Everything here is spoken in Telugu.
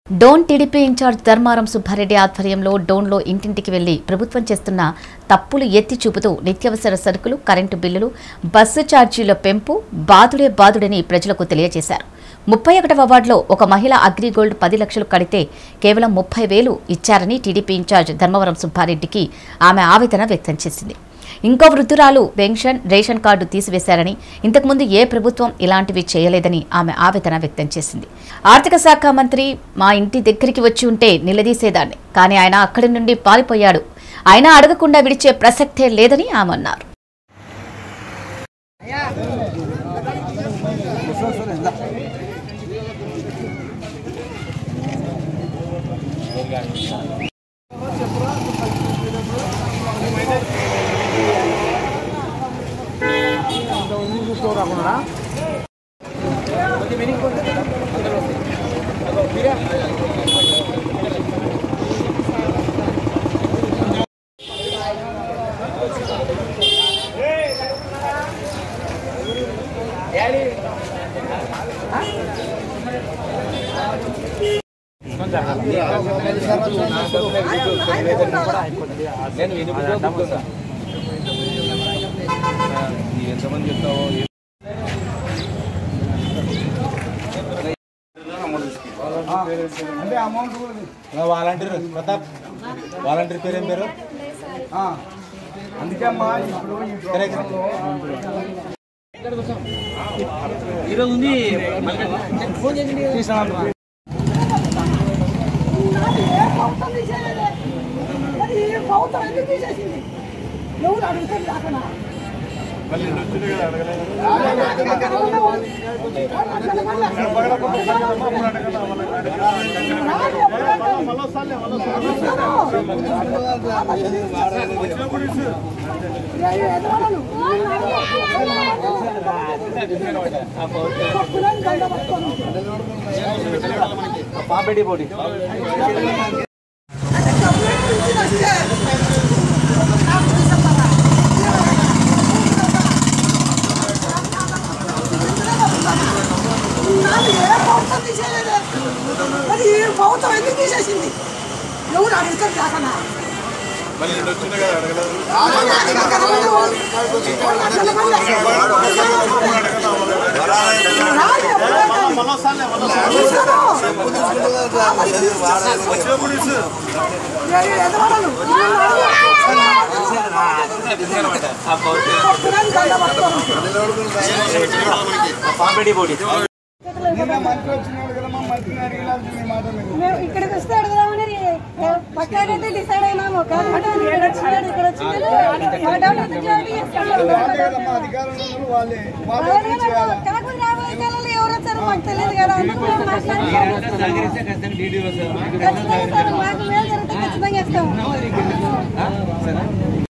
డోన్ టీడీపీ ఇన్ఛార్జ్ ధర్మారం సుబ్బారెడ్డి ఆధ్వర్యంలో డోన్లో ఇంటింటికి వెళ్లి ప్రభుత్వం చేస్తున్న తప్పులు ఎత్తి చూపుతూ నిత్యావసర సరుకులు కరెంటు బిల్లులు బస్సు ఛార్జీల పెంపు బాదుడే బాదుడని ప్రజలకు తెలియజేశారు ముప్పై ఒకటవ వార్డులో ఒక మహిళ అగ్రిగోల్డ్ పది లక్షలు కడితే కేవలం ముప్పై వేలు ఇచ్చారని టీడీపీ ఇన్ఛార్జ్ ధర్మవరం సుబ్బారెడ్డికి ఆమె ఆవేదన వ్యక్తం చేసింది ఇంకో వృద్ధురాలు పెన్షన్ రేషన్ కార్డు తీసివేశారని ఇంతకుముందు ఏ ప్రభుత్వం ఇలాంటివి చేయలేదని ఆమె ఆవేదన వ్యక్తం చేసింది ఆర్థిక శాఖ మంత్రి మా ఇంటి దగ్గరికి వచ్చి ఉంటే నిలదీసేదాన్ని కానీ ఆయన అక్కడి నుండి పారిపోయాడు ఆయన అడగకుండా విడిచే ప్రసక్తే లేదని ఆమె అన్నారు ఎంతమంది చెప్తావో అంటే అమౌంట్ కూడా వాలంటీర్ ప్రతాప్ వాలంటీర్ పేరు ఏం పేరు ఆ. అందుకే అమ్మా ఇప్పుడు ఈ ప్రోగ్రాంలో ఈరోజు ఉంది ప్రభుత్వం ఎందుకు తీసేసింది ఎవరు అడుగుతారు రాకనా పాపెట్టి పోటీ ఏ ప్రభుత్వం తీసేయలేదు మరి ఈ ప్రభుత్వం ఎందుకు తీసేసింది ఎవరు అడుగుతారు రాకనా పాపెట్టి పోటీ నిన్న మంత్రి వచ్చినాడు కదమ్మా మంత్రిని అడిగినాల్సింది మాట మీరు మేము ఇక్కడికి వస్తే అడుగుదామని పక్కనైతే డిసైడ్ అయినాము కాబట్టి ఇక్కడ వచ్చినాడు ఇక్కడ వచ్చినాడు మా డౌట్ ఎందుకు చేయాలి? వాళ్ళే కదమ్మా అధికారులు ఉన్నారు వాళ్ళే వాళ్ళ అవును గురించి కదా, చేయాలా కాకపోతే రాబోయే కాలంలో ఎవరు వచ్చారో మాకు తెలియదు కదా అందుకు మేము మాట్లాడుతున్నాము ఖచ్చితంగా సార్, మాకు మేలు జరిగితే ఖచ్చితంగా ఇస్తాము